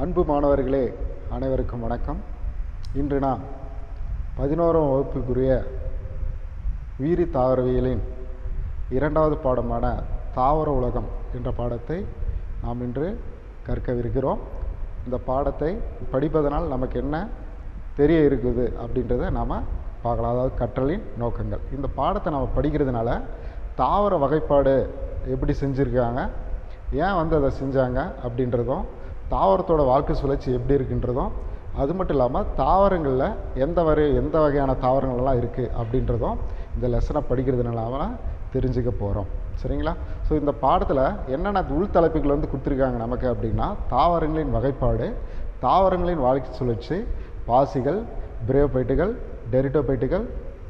அன்பு மாணவர்களே அனைவருக்கும் வணக்கம் இன்று நாம் பதினோராம் வகுப்புக்குரிய உயிரி தாவரவியலின் இரண்டாவது பாடமான தாவர உலகம் என்ற பாடத்தை நாம் இன்று கற்கவிருக்கிறோம் இந்த பாடத்தை படிப்பதனால் நமக்கு என்ன தெரிய இருக்குது அப்படின்றத நாம் பார்க்கலாம் அதாவது கற்றலின் நோக்கங்கள் இந்த பாடத்தை நம்ம படிக்கிறதுனால தாவர வகைப்பாடு எப்படி செஞ்சுருக்காங்க ஏன் வந்து அதை செஞ்சாங்க அப்படின்றதும் தாவரத்தோட வாழ்க்கை சுழற்சி எப்படி இருக்குன்றதும் அது மட்டும் இல்லாமல் தாவரங்களில் எந்த வகை எந்த வகையான தாவரங்கள்லாம் இருக்குது அப்படின்றதும் இந்த லெசனை படிக்கிறதுனால தெரிஞ்சுக்க போகிறோம் சரிங்களா ஸோ இந்த பாடத்தில் என்னென்ன உள் தலைப்புகள் வந்து கொடுத்துருக்காங்க நமக்கு அப்படின்னா தாவரங்களின் வகைப்பாடு தாவரங்களின் வாழ்க்கை சுழற்சி பாசிகள் பிரேயோபைட்டுகள் டெரிட்டோபைட்டுகள்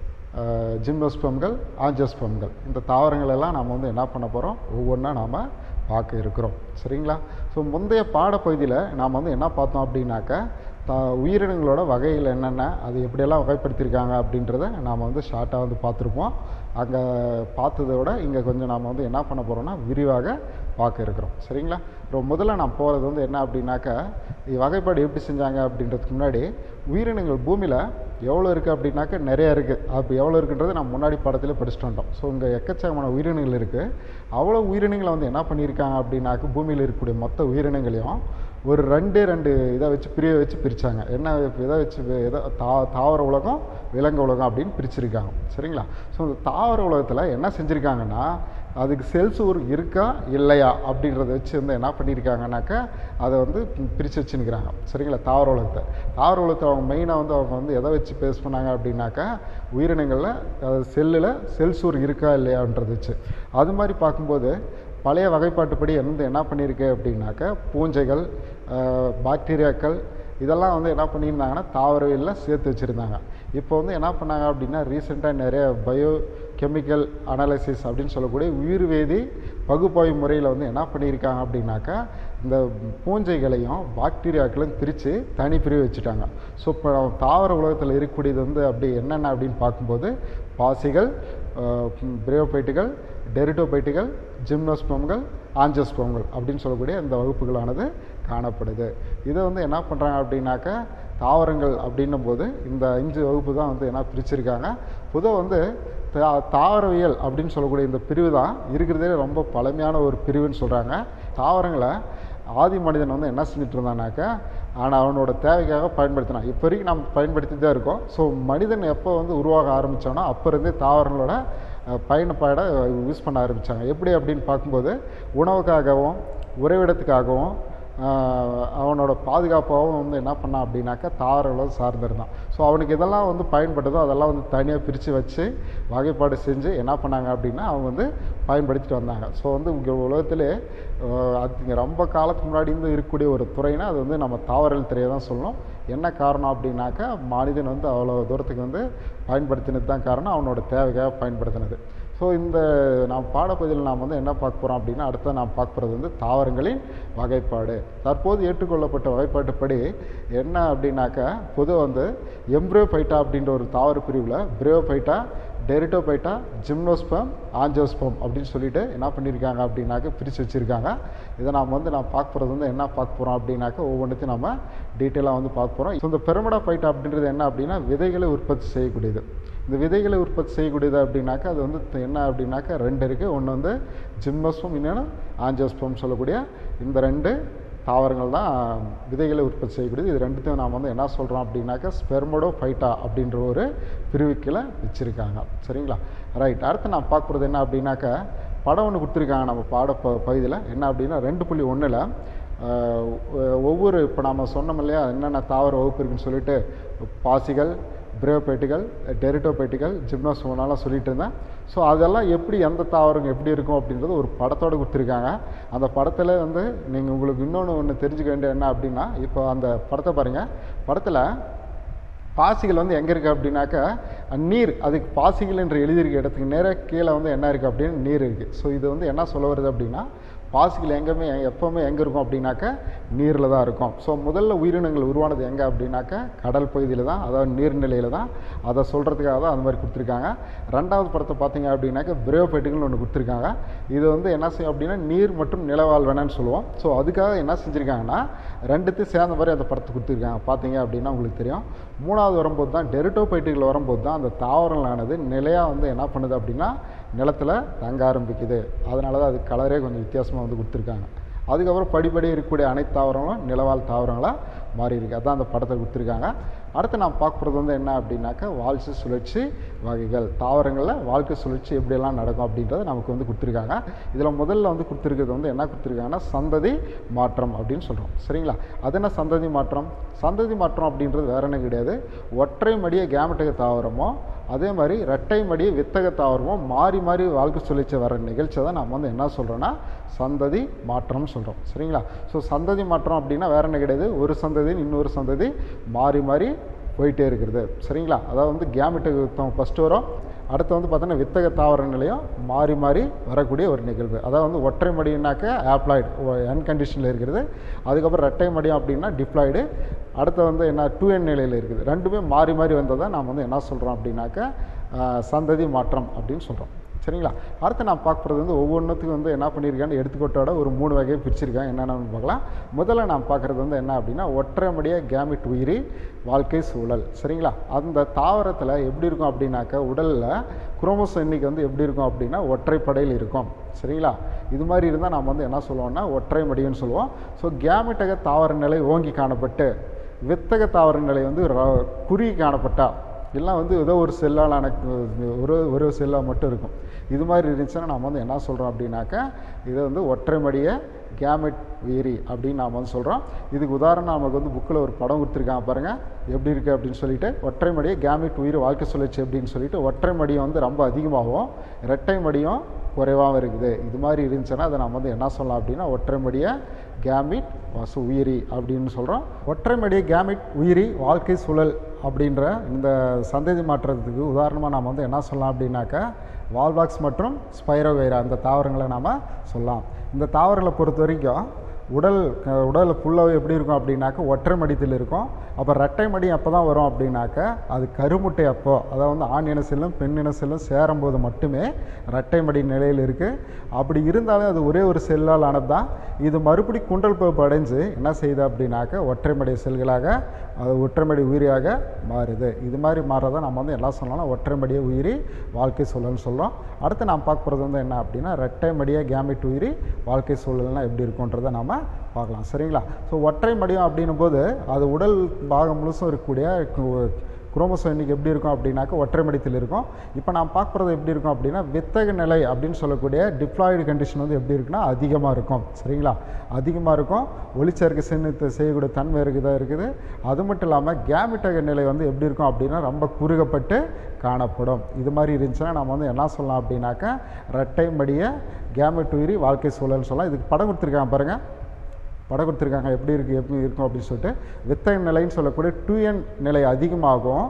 ஜிம்னோஸ்பம்கள் ஆஞ்சோஸ்பம்கள் இந்த தாவரங்கள் எல்லாம் நாம் வந்து என்ன பண்ண போகிறோம் ஒவ்வொன்றா நாம் பார்க்க இருக்கிறோம் சரிங்களா ஸோ முந்தைய பாடப்பகுதியில் நாம் வந்து என்ன பார்த்தோம் அப்படின்னாக்க த உயிரினங்களோட வகைகள் என்னென்ன அது எப்படியெல்லாம் வகைப்படுத்தியிருக்காங்க அப்படின்றத நாம் வந்து ஷார்ட்டாக வந்து பார்த்துருப்போம் அங்கே பார்த்ததை விட இங்கே கொஞ்சம் நாம் வந்து என்ன பண்ண போகிறோம்னா விரிவாக பார்க்க இருக்கிறோம் சரிங்களா இப்போ முதல்ல நான் போகிறது வந்து என்ன அப்படின்னாக்கா இது வகைப்பாடு எப்படி செஞ்சாங்க அப்படின்றதுக்கு முன்னாடி உயிரினங்கள் பூமியில் எவ்வளோ இருக்குது அப்படின்னாக்கா நிறைய இருக்குது அப்போ எவ்வளோ இருக்குன்றது நான் முன்னாடி படத்தில் படிச்சுட்டு வந்தோம் ஸோ இங்கே எக்கச்சக்கமான உயிரினங்கள் இருக்குது அவ்வளோ உயிரினங்களை வந்து என்ன பண்ணியிருக்காங்க அப்படின்னாக்க பூமியில் இருக்கக்கூடிய மொத்த உயிரினங்களையும் ஒரு ரெண்டு ரெண்டு இதை வச்சு பிரிவை வச்சு பிரித்தாங்க என்ன இதை வச்சு இதை தா தாவர உலகம் விலங்கு உலகம் அப்படின்னு பிரிச்சிருக்காங்க சரிங்களா ஸோ இந்த தாவர உலகத்தில் என்ன செஞ்சுருக்காங்கன்னா அதுக்கு செல்ஸ் ஒரு இருக்கா இல்லையா அப்படின்றத வச்சு வந்து என்ன பண்ணியிருக்காங்கனாக்கா அதை வந்து பிரித்து வச்சுருக்கிறாங்க சரிங்களா தாவர உலகத்தை தாவர உலகத்தை அவங்க மெயினாக வந்து அவங்க வந்து எதை வச்சு பேஸ் பண்ணாங்க அப்படின்னாக்கா உயிரினங்களில் அது செல்லில் செல்ஸ் ஒரு இருக்கா இல்லையான்றது வச்சு அது மாதிரி பார்க்கும்போது பழைய வகைப்பாட்டுப்படி வந்து என்ன பண்ணியிருக்கு அப்படின்னாக்கா பூஞ்சைகள் பாக்டீரியாக்கள் இதெல்லாம் வந்து என்ன பண்ணியிருந்தாங்கன்னா தாவரவியலில் சேர்த்து வச்சுருந்தாங்க இப்போ வந்து என்ன பண்ணாங்க அப்படின்னா ரீசெண்டாக நிறைய பயோ கெமிக்கல் அனாலிசிஸ் அப்படின்னு சொல்லக்கூடிய உயிர்வேதி பகுப்பாய்வு முறையில் வந்து என்ன பண்ணியிருக்காங்க அப்படின்னாக்கா இந்த பூஞ்சைகளையும் பாக்டீரியாக்களையும் பிரித்து தனி பிரிவு வச்சுட்டாங்க ஸோ இப்போ தாவர உலகத்தில் இருக்கக்கூடியது வந்து அப்படி என்னென்ன அப்படின்னு பார்க்கும்போது பாசிகள் பிரேயோபைட்டுகள் டெரிட்டோபைட்டுகள் ஜிம்னோஸ்பம்கள் ஆஞ்சோஸ்பம்கள் அப்படின்னு சொல்லக்கூடிய இந்த வகுப்புகளானது காணப்படுது இதை வந்து என்ன பண்ணுறாங்க அப்படின்னாக்கா தாவரங்கள் அப்படின்னும் போது இந்த அஞ்சு வகுப்பு தான் வந்து என்ன பிரிச்சிருக்காங்க பொதுவாக வந்து தா தாவரவியல் அப்படின்னு சொல்லக்கூடிய இந்த பிரிவு தான் இருக்கிறதே ரொம்ப பழமையான ஒரு பிரிவுன்னு சொல்கிறாங்க தாவரங்களை ஆதி மனிதன் வந்து என்ன செஞ்சுட்டு இருந்தானாக்கா ஆனால் அவனோட தேவைக்காக பயன்படுத்தினான் இப்போ வரைக்கும் நம்ம பயன்படுத்தி தான் இருக்கோம் ஸோ மனிதன் எப்போ வந்து உருவாக ஆரம்பித்தானோ அப்போ இருந்தே தாவரங்களோட பயணப்பாட யூஸ் பண்ண ஆரம்பித்தாங்க எப்படி அப்படின்னு பார்க்கும்போது உணவுக்காகவும் உறைவிடத்துக்காகவும் அவனோட பாதுகாப்பாகவும் வந்து என்ன பண்ணான் அப்படின்னாக்கா தாவரங்களை சார்ந்திருந்தான் ஸோ அவனுக்கு இதெல்லாம் வந்து பயன்பட்டதோ அதெல்லாம் வந்து தனியாக பிரித்து வச்சு வகைப்பாடு செஞ்சு என்ன பண்ணாங்க அப்படின்னா அவங்க வந்து பயன்படுத்திட்டு வந்தாங்க ஸோ வந்து இங்கே உலகத்திலே அது ரொம்ப காலத்துக்கு முன்னாடி இருந்து இருக்கக்கூடிய ஒரு துறைனா அது வந்து நம்ம தாவரல் துறையை தான் சொல்லணும் என்ன காரணம் அப்படின்னாக்கா மனிதன் வந்து அவ்வளோ தூரத்துக்கு வந்து பயன்படுத்தினது தான் காரணம் அவனோட தேவைக்காக பயன்படுத்தினது ஸோ இந்த நாம் பாடப்பகுதியில் நாம் வந்து என்ன பார்க்க போகிறோம் அப்படின்னா அடுத்து நாம் பார்க்க போகிறது வந்து தாவரங்களின் வகைப்பாடு தற்போது ஏற்றுக்கொள்ளப்பட்ட வகைப்பாட்டுப்படி என்ன அப்படின்னாக்கா பொதுவாக வந்து எம்ப்ரியோபைட்டா அப்படின்ற ஒரு தாவர பிரிவில் பிரியோபைட்டா டெரிட்டோபைட்டா ஜிம்னோஸ்பம் ஆஞ்சோஸ்பம் அப்படின்னு சொல்லிட்டு என்ன பண்ணியிருக்காங்க அப்படின்னாக்க பிரித்து வச்சுருக்காங்க இதை நாம் வந்து நான் பார்க்க போகிறது வந்து என்ன பார்க்க போகிறோம் அப்படின்னாக்கா ஒவ்வொன்றத்தையும் நம்ம டீட்டெயிலாக வந்து பார்க்க போகிறோம் ஸோ இந்த பெருமடா பைட்டா அப்படின்றது என்ன அப்படின்னா விதைகளை உற்பத்தி செய்யக்கூடியது இந்த விதைகளை உற்பத்தி செய்யக்கூடியது அப்படின்னாக்கா அது வந்து என்ன அப்படின்னாக்கா ரெண்டு இருக்குது ஒன்று வந்து ஜிம்னோஸ்பம் இன்னொன்று ஆஞ்சோஸ்பம் சொல்லக்கூடிய இந்த ரெண்டு தாவரங்கள் தான் விதைகளை உற்பத்தி செய்யக்கூடியது இது ரெண்டுத்தையும் நாம் வந்து என்ன சொல்கிறோம் அப்படின்னாக்கா ஸ்பெர்மோடோ ஃபைட்டா அப்படின்ற ஒரு பிரிவுக்கில் வச்சுருக்காங்க சரிங்களா ரைட் அடுத்து நான் பார்க்குறது என்ன அப்படின்னாக்கா படம் ஒன்று கொடுத்துருக்காங்க நம்ம பாட ப பகுதியில் என்ன அப்படின்னா ரெண்டு புள்ளி ஒன்றில் ஒவ்வொரு இப்போ நாம் சொன்னோம் இல்லையா என்னென்ன தாவர வகுப்பு இருக்குன்னு சொல்லிட்டு பாசிகள் பிரேயோபைட்டுகள் டெரிட்டோபைட்டுகள் ஜிம்னோஸ்மோனாலாம் சொல்லிட்டு இருந்தேன் ஸோ அதெல்லாம் எப்படி எந்த தாவரம் எப்படி இருக்கும் அப்படின்றது ஒரு படத்தோடு கொடுத்துருக்காங்க அந்த படத்தில் வந்து நீங்கள் உங்களுக்கு இன்னொன்று ஒன்று தெரிஞ்சுக்க வேண்டிய என்ன அப்படின்னா இப்போ அந்த படத்தை பாருங்கள் படத்தில் பாசிகள் வந்து எங்கே இருக்குது அப்படின்னாக்கா நீர் அதுக்கு பாசிகள் என்று எழுதியிருக்க இடத்துக்கு நேராக கீழே வந்து என்ன இருக்குது அப்படின்னு நீர் இருக்குது ஸோ இது வந்து என்ன சொல்ல வருது அப்படின்னா பாசிகள் எங்கேயுமே எப்போவுமே எங்கே இருக்கும் அப்படின்னாக்க நீரில் தான் இருக்கும் ஸோ முதல்ல உயிரினங்கள் உருவானது எங்கே அப்படின்னாக்க கடல் பகுதியில் தான் அதாவது நீர்நிலையில் தான் அதை சொல்கிறதுக்காக தான் அந்த மாதிரி கொடுத்துருக்காங்க ரெண்டாவது படத்தை பார்த்தீங்க அப்படின்னாக்க பிரயோபைட்டுகள்னு ஒன்று கொடுத்துருக்காங்க இது வந்து என்ன செய்யும் அப்படின்னா நீர் மற்றும் நிலவாழ்வனன்னு சொல்லுவோம் ஸோ அதுக்காக என்ன செஞ்சுருக்காங்கன்னா ரெண்டுத்தையும் சேர்ந்த மாதிரி அந்த படத்தை கொடுத்துருக்காங்க பார்த்தீங்க அப்படின்னா உங்களுக்கு தெரியும் மூணாவது வரும்போது தான் டெரிட்டோபைட்டுகள் வரும்போது தான் அந்த தாவரங்களானது நிலையாக வந்து என்ன பண்ணுது அப்படின்னா நிலத்தில் தங்க ஆரம்பிக்குது அதனால தான் அது கலரே கொஞ்சம் வித்தியாசமாக வந்து கொடுத்துருக்காங்க அதுக்கப்புறம் படிப்படி இருக்கக்கூடிய அனைத்து தாவரங்களும் நிலவாழ் தாவரங்களாக மாறி இருக்கு அதான் அந்த படத்தை கொடுத்துருக்காங்க அடுத்து நான் பார்க்க போகிறது வந்து என்ன அப்படின்னாக்கா வாழ்க்கை சுழற்சி வகைகள் தாவரங்களில் வாழ்க்கை சுழற்சி எப்படியெல்லாம் நடக்கும் அப்படின்றத நமக்கு வந்து கொடுத்துருக்காங்க இதில் முதல்ல வந்து கொடுத்துருக்கிறது வந்து என்ன கொடுத்துருக்காங்கன்னா சந்ததி மாற்றம் அப்படின்னு சொல்கிறோம் சரிங்களா அது என்ன சந்ததி மாற்றம் சந்ததி மாற்றம் அப்படின்றது வேற என்ன கிடையாது ஒற்றை மடிய கேமட்டக தாவரமோ அதே மாதிரி ரெட்டை மடிய வித்தக தாவரமோ மாறி மாறி வாழ்க்கை சுழற்சி வர நிகழ்ச்சியை தான் நம்ம வந்து என்ன சொல்கிறோன்னா சந்ததி மாற்றம்னு சொல்கிறோம் சரிங்களா ஸோ சந்ததி மாற்றம் அப்படின்னா வேற என்ன கிடையாது ஒரு சந்ததி இன்னொரு சந்ததி மாறி மாறி போயிட்டே இருக்கிறது சரிங்களா அதாவது வந்து கேமெட்டு ஃபஸ்ட்டு வரும் அடுத்து வந்து பார்த்தோன்னா வித்தக தாவர நிலையம் மாறி மாறி வரக்கூடிய ஒரு நிகழ்வு அதாவது வந்து ஒற்றை மடினாக்க ஆப்ளாய்டு என் கண்டிஷனில் இருக்கிறது அதுக்கப்புறம் ரெட்டை மடியம் அப்படின்னா டிப்ளாய்டு அடுத்து வந்து என்ன டூ என் நிலையில் இருக்குது ரெண்டுமே மாறி மாறி வந்ததை நாம் வந்து என்ன சொல்கிறோம் அப்படின்னாக்க ஆஹ், சந்ததி மாற்றம் அப்படின்னு சொல்கிறோம் சரிங்களா அடுத்து நான் பார்க்க போகிறது வந்து ஒவ்வொன்றுத்துக்கும் வந்து என்ன பண்ணியிருக்கான்னு எடுத்துக்கோட்டோட ஒரு மூணு வகையை பிரிச்சிருக்கேன் என்னென்னு பார்க்கலாம் முதல்ல நான் பார்க்குறது வந்து என்ன அப்படின்னா ஒற்றைமடிய கேமிட் உயிரி வாழ்க்கை சூழல் சரிங்களா அந்த தாவரத்தில் எப்படி இருக்கும் அப்படின்னாக்க உடலில் குரோமோசோம் எண்ணிக்கை வந்து எப்படி இருக்கும் அப்படின்னா ஒற்றைப்படையில் இருக்கும் சரிங்களா இது மாதிரி இருந்தால் நம்ம வந்து என்ன சொல்லுவோம்னா ஒற்றை மடின்னு சொல்லுவோம் ஸோ கேமிட்டக தாவர நிலை ஓங்கி காணப்பட்டு வித்தக தாவர நிலை வந்து ர- குறுகி காணப்பட்டா எல்லாம் வந்து ஏதோ ஒரு செல்லால் எனக்கு ஒரு ஒரு செல்லாக மட்டும் இருக்கும் இது மாதிரி இருந்துச்சுன்னா நம்ம வந்து என்ன சொல்கிறோம் அப்படின்னாக்கா இது வந்து ஒற்றைமடிய கேமெட் உயிரி அப்படின்னு நாம் வந்து சொல்கிறோம் இதுக்கு உதாரணம் நமக்கு வந்து புக்கில் ஒரு படம் கொடுத்துருக்காங்க பாருங்கள் எப்படி இருக்குது அப்படின்னு சொல்லிட்டு ஒற்றைமடிய கேமெட் உயிர் வாழ்க்கை சுழற்சி அப்படின்னு சொல்லிட்டு ஒற்றை மடியம் வந்து ரொம்ப அதிகமாகவும் இரட்டை மடியம் குறைவாகவும் இருக்குது இது மாதிரி இருந்துச்சுன்னா அதை நம்ம வந்து என்ன சொல்லலாம் அப்படின்னா ஒற்றைமடிய கேமிட் வசு உயிரி அப்படின்னு சொல்கிறோம் ஒற்றைமடிய கேமிட் உயிரி வாழ்க்கை சூழல் அப்படின்ற இந்த சந்ததி மாற்றத்துக்கு உதாரணமாக நாம் வந்து என்ன சொல்லலாம் அப்படின்னாக்கா வால்பாக்ஸ் மற்றும் ஸ்பைரோவைரா அந்த தாவரங்களை நாம் சொல்லலாம் இந்த தாவரங்களை பொறுத்த வரைக்கும் உடல் அஹ், உடல் ஃபுல்லாகவே எப்படி இருக்கும் அப்படின்னாக்கா ஒற்றை மடித்தில் இருக்கும் அப்போ ரெட்டை மடி எப்போ தான் வரும் அப்படின்னாக்கா அது கருமுட்டை அப்போ அதாவது வந்து ஆண் இன செல்லும் பெண் இன செல்லும் சேரும்போது மட்டுமே ரெட்டை மடி நிலையில் இருக்குது அப்படி இருந்தாலும் அது ஒரே ஒரு செல்லால் ஆனது தான் இது மறுபடி குண்டல் பகுப்பு அடைஞ்சு என்ன செய்யுது அப்படின்னாக்கா ஒற்றைமடி செல்களாக அது ஒற்றைமடி உயிரியாக மாறுது இது மாதிரி மாறதை நம்ம வந்து எல்லாம் சொல்லலாம் ஒற்றைமடிய உயிரி வாழ்க்கை சூழல்னு சொல்கிறோம் அடுத்து நாம் பார்க்க போகிறது வந்து என்ன அப்படின்னா ரெட்டை மடிய கேமிட் உயிரி வாழ்க்கை சூழல்னால் எப்படி இருக்குன்றதை நாம் பார்க்கலாம் சரிங்களா ஸோ ஒற்றை மடியம் அப்படின்னும் போது அது உடல் பாகம் முழுசும் இருக்கக்கூடிய கு- குரோமோசோம் எண்ணிக்கை எப்படி இருக்கும் அப்படின்னாக்கா ஒற்றை மடித்தில் இருக்கும் இப்போ நான் பார்க்குறது எப்படி இருக்கும் அப்படின்னா வித்தக நிலை அப்படின்னு சொல்லக்கூடிய டிப்ளாய்டு கண்டிஷன் வந்து எப்படி இருக்குன்னா அதிகமாக இருக்கும் சரிங்களா அதிகமாக இருக்கும் ஒளிச்சேர்க்கை சின்னத்தை செய்யக்கூடிய தன்மை இருக்குதா இருக்குது அது மட்டும் இல்லாமல் கேமிட்டக நிலை வந்து எப்படி இருக்கும் அப்படின்னா ரொம்ப குறுகப்பட்டு காணப்படும் இது மாதிரி இருந்துச்சுன்னா நம்ம வந்து என்ன சொல்லலாம் அப்படின்னாக்கா ரெட்டை மடிய கேமெட் உயிரி வாழ்க்கை சூழல்னு சொல்லலாம் இதுக்கு படம் கொடுத்துருக்காங்க பாருங்கள் படம் கொடுத்துருக்காங்க எப்படி இருக்குது எப்படி இருக்கும் அப்படின்னு சொல்லிட்டு வித்தக நிலைன்னு சொல்லக்கூடிய டூ என் நிலை அதிகமாகும்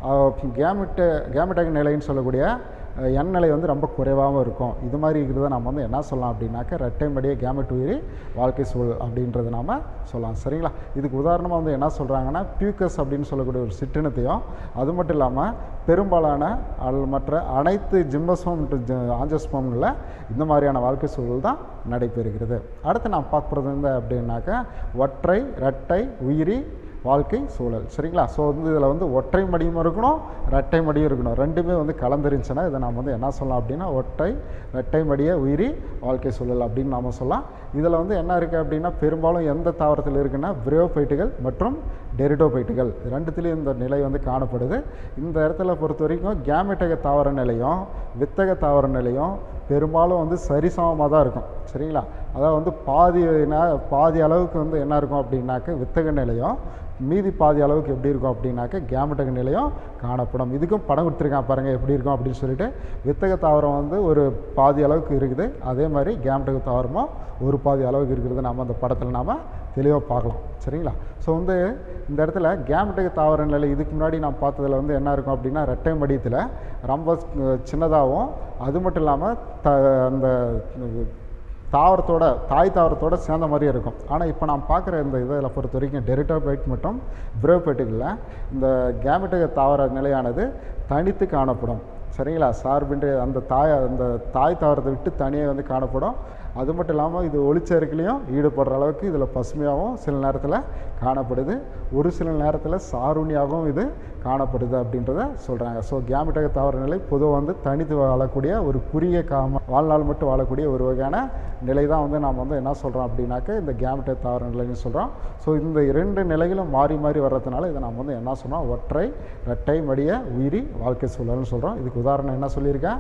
கேமிட்ட கேமிட்டக நிலைன்னு சொல்லக்கூடிய அஹ், எண் நிலை வந்து ரொம்ப குறைவாகவும் இருக்கும் இது மாதிரி இருக்கிறத நம்ம வந்து என்ன சொல்லலாம் அப்படின்னாக்க ரெட்டை மடிய கேமெட் உயிரி வாழ்க்கை சூழல் அப்படின்றத நாம் சொல்லலாம் சரிங்களா இதுக்கு உதாரணமாக வந்து என்ன சொல்கிறாங்கன்னா பியூக்கஸ் அப்படின்னு சொல்லக்கூடிய ஒரு சிற்றினத்தையும் அது மட்டும் இல்லாமல் பெரும்பாலான அல் மற்ற அனைத்து ஜிம்பஸ்மம் ஆஞ்சஸ்மம்களில் இந்த மாதிரியான வாழ்க்கை சூழல் தான் நடைபெறுகிறது அடுத்து நான் பார்க்குறது வந்து அப்படின்னாக்கா ஒற்றை இரட்டை உயிரி வாழ்க்கை சூழல் சரிங்களா ஸோ வந்து இதில் வந்து ஒற்றை மடியும் இருக்கணும் ரெட்டை மடியும் இருக்கணும் ரெண்டுமே வந்து கலந்துருந்துச்சுன்னா இதை நாம் வந்து என்ன சொல்லலாம் அப்படின்னா ஒற்றை ரெட்டை மடிய உயிரி வாழ்க்கை சூழல் அப்படின்னு நாம் சொல்லலாம் இதில் வந்து என்ன இருக்குது அப்படின்னா பெரும்பாலும் எந்த தாவரத்தில் இருக்குன்னா பிரியோபைட்டுகள் மற்றும் டெரிடோபைட்டுகள் ரெண்டுத்துலேயும் இந்த நிலை வந்து காணப்படுது இந்த இடத்துல பொறுத்த வரைக்கும் கேமெட்டக தாவர நிலையும் வித்தக தாவர நிலையும் பெரும்பாலும் வந்து சரிசமமாக தான் இருக்கும் சரிங்களா அதாவது வந்து பாதி நே- பாதி அளவுக்கு வந்து என்ன இருக்கும் அப்படின்னாக்க வித்தக நிலையம் மீதி பாதி அளவுக்கு எப்படி இருக்கும் அப்படின்னாக்க கேமெட்டக நிலையம் காணப்படும் இதுக்கும் படம் கொடுத்துருக்கான் பாருங்கள் எப்படி இருக்கும் அப்படின்னு சொல்லிட்டு வித்தக தாவரம் வந்து ஒரு பாதி அளவுக்கு இருக்குது அதே மாதிரி கேமெட்டக தாவரமும் ஒரு பாதி அளவுக்கு இருக்கிறது நம்ம அந்த படத்தில் நாம் தெளிவாக பார்க்கலாம் சரிங்களா ஸோ வந்து இந்த இடத்துல கேமெட்டக தாவர நிலை இதுக்கு முன்னாடி நான் பார்த்ததுல வந்து என்ன இருக்கும் அப்படின்னா ரெட்டை மடியத்தில் ரொம்ப அஹ், சின்னதாகவும் அது மட்டும் இல்லாமல் த அந்த தாவரத்தோட தாய் தாவரத்தோட சேர்ந்த மாதிரியே இருக்கும் ஆனால் இப்போ நான் பார்க்குற இந்த இதில் பொறுத்த வரைக்கும் டெரிட்டோபைட் மற்றும் பிரயோபைட்டுகளில் இந்த கேமெட்டக தாவர நிலையானது தனித்து காணப்படும் சரிங்களா சார்பின்றி அந்த தாய் அந்த தாய் தாவரத்தை விட்டு தனியாக வந்து காணப்படும் அது மட்டும் இல்லாமல் இது ஒளிச்சேர்க்கையிலையும் ஈடுபடுற அளவுக்கு இதில் பசுமையாகவும் சில நேரத்தில் காணப்படுது ஒரு சில நேரத்தில் சாருணியாகவும் இது காணப்படுது அப்படின்றத சொல்கிறாங்க ஸோ கேமெட்டக தாவர நிலை பொதுவாக வந்து தனித்து வாழக்கூடிய ஒரு குறுகிய காம வாழ்நாள் மட்டும் வாழக்கூடிய ஒரு வகையான நிலை தான் வந்து நாம் வந்து என்ன சொல்கிறோம் அப்படின்னாக்க இந்த கேமெட்டக தாவர நிலைன்னு சொல்கிறோம் ஸோ இந்த இரண்டு நிலைகளும் மாறி மாறி வர்றதுனால இதை நாம் வந்து என்ன சொல்கிறோம் ஒற்றை இரட்டை மடிய உயிரி வாழ்க்கை சூழல்னு சொல்கிறோம் இதுக்கு உதாரணம் என்ன சொல்லியிருக்கேன்